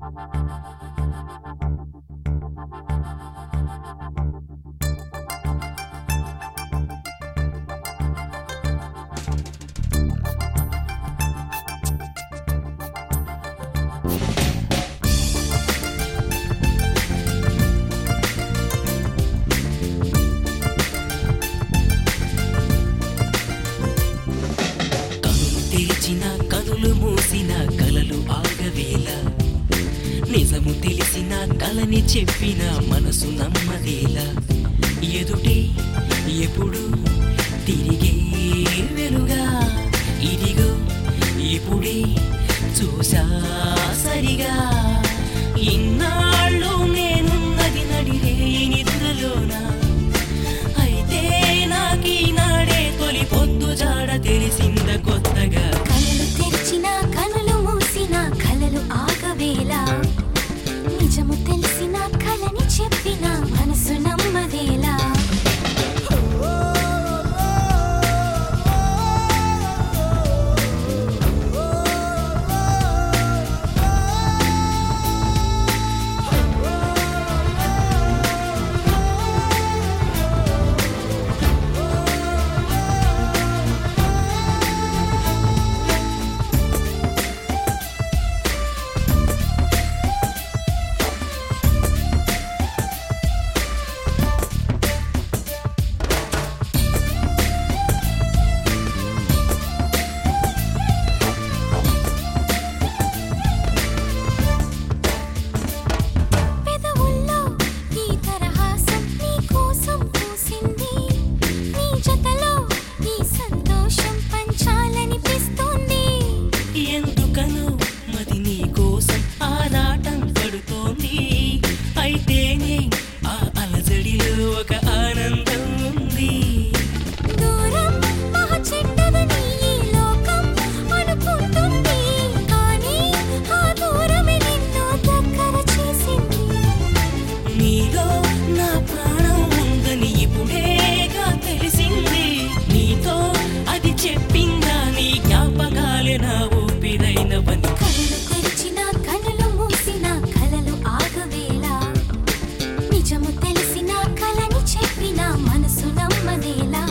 కనులు తెరిచిన కనులు మూసిన కలలు ఆగవేళ నిజము తెలిసిన కలని చెప్పిన మనసు నమ్మదేలా ఎదుటే ఎప్పుడు తిరిగే వెలుగా ఇదిగో ఇప్పుడే చూసా సరిగా ఇన్నాళ్ళు నేనున్నది నడిరే నిద్రలోనా అయితే నాకీనాడే తొలి పొద్దు జాడ తెలిసింద కొత్తగా కలలు తెరిచిన కనులు మూసిన కలలు ఆగవేళ నిజము తెలిసిన కలని చెప్పిన మనసు నమ్మదేలా పెదవుల్లో ఈ తరహాసం నీ కోసం పూసింది నీ జతలో ఈ సంతోషం పంచాలనిపిస్తోంది ఎందుకనో మది నీ కోసం ఆరాటం పడుతోంది అయితేనే ఆ అలజడిలో ఒక ఆనందం ఉంది దూరం మహా చెడ్డదని ఈ లోకం అనుకుంటుంది కానీ ఆ దూరమే నిన్ను దగ్గర చేసింది నీలో నా ప్రాణం ఉందని ఇప్పుడేగా తెలిసింది నీతో అది చెప్పిందా నీ జ్ఞాపకాలే నా ఊపిరైనవని కళ్ళు తెరిచిన కనులు మూసిన కలలు ఆగవేళ నిజము తెలిసిన కలని చెప్పిన మనసు నమ్మదేలా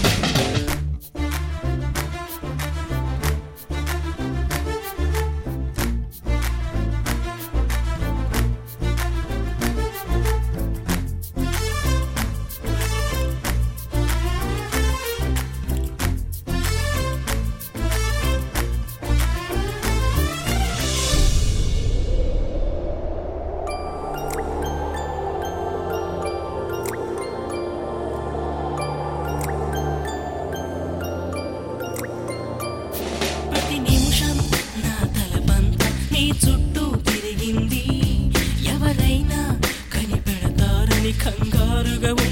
ప్రతి నిమిషం నా తలపంత నీ చుట్టూ తిరిగింది ఎవరైనా కనిపెడతారని కంగారుగా